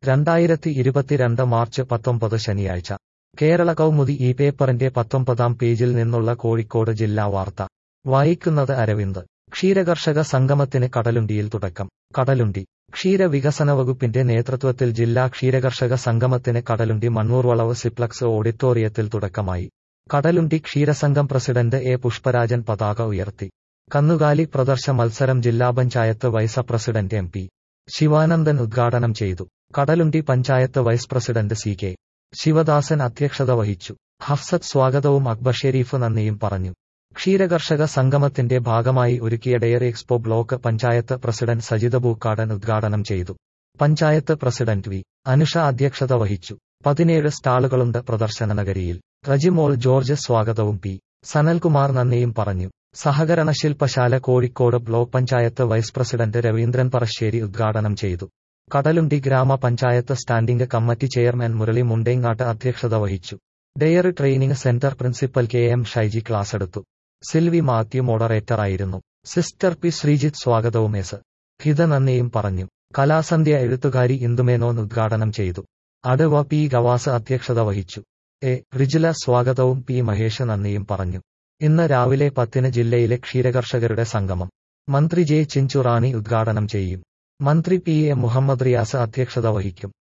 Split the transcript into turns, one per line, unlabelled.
രണ്ടായിരത്തി ഇരുപത്തിരണ്ട് മാർച്ച് പത്തൊമ്പത് ശനിയാഴ്ച കേരള കൗമുദി ഈ പേപ്പറിന്റെ പത്തൊമ്പതാം പേജിൽ നിന്നുള്ള കോഴിക്കോട് ജില്ലാ വാർത്ത വായിക്കുന്നത് അരവിന്ദ് ക്ഷീരകർഷക സംഗമത്തിന് കടലുണ്ടിയിൽ തുടക്കം കടലുണ്ടി ക്ഷീരവികസന വകുപ്പിന്റെ നേതൃത്വത്തിൽ ജില്ലാ ക്ഷീരകർഷക സംഗമത്തിന് കടലുണ്ടി മണ്ണൂർവളവ് സിപ്ലക്സ് ഓഡിറ്റോറിയത്തിൽ തുടക്കമായി കടലുണ്ടി ക്ഷീരസംഘം പ്രസിഡന്റ് എ പുഷ്പരാജൻ പതാക ഉയർത്തി കന്നുകാലി പ്രദർശ മത്സരം ജില്ലാ panchayat vice president M P Sivanandan ഉദ്ഘാടനം ചെയ്തു Kadalundi panchayat vice president C K Sivadasan അധ്യക്ഷത വഹിച്ചു ഹഫ്സത്ത് സ്വാഗതവും അക്ബർ ഷെരീഫ് നന്ദിയും പറഞ്ഞു ക്ഷീരകർഷക സംഗമത്തിന്റെ ഭാഗമായി ഒരുക്കിയ dairy expo block panchayat president Sajitha Pookkadan ഉദ്ഘാടനം ചെയ്തു പഞ്ചായത്ത് പ്രസിഡന്റ് വി അനുഷ അധ്യക്ഷത വഹിച്ചു പതിനേഴ് സ്റ്റാളുകളുണ്ട് പ്രദർശന നഗരിയിൽ റജിമോൾ ജോർജ് സ്വാഗതവും പി സനൽകുമാർ നന്ദിയും പറഞ്ഞു സഹകരണ ശില്പശാല Kozhikode block panchayat vice president Raveendran Parassery ഉദ്ഘാടനം ചെയ്തു കടലുണ്ടി ഗ്രാമപഞ്ചായത്ത് standing committee chairman Murali Mundengatt അധ്യക്ഷത വഹിച്ചു dairy training centre principal K M Shyji class എടുത്തു സിൽവി മാത്യു മോഡറേറ്ററായിരുന്നു സിസ്റ്റർ പി ശ്രീജിത്ത് സ്വാഗതവും എസ് ഹിത നന്ദിയും പറഞ്ഞു കലാസന്ധ്യ എഴുത്തുകാരി ഇന്ദുമേനോൻ ഉദ്ഘാടനം ചെയ്തു അടുവ പി ഗവാസ് അധ്യക്ഷത വഹിച്ചു എ റിജില സ്വാഗതവും പി മഹേഷ് നന്ദിയും പറഞ്ഞു ഇന്ന് രാവിലെ പത്തിന് ജില്ലയിലെ ക്ഷീരകർഷകരുടെ സംഗമം മന്ത്രി ജെ ചിഞ്ചുറാണി ഉദ്ഘാടനം ചെയ്യും മന്ത്രി പി എ മുഹമ്മദ് റിയാസ് അധ്യക്ഷത വഹിക്കും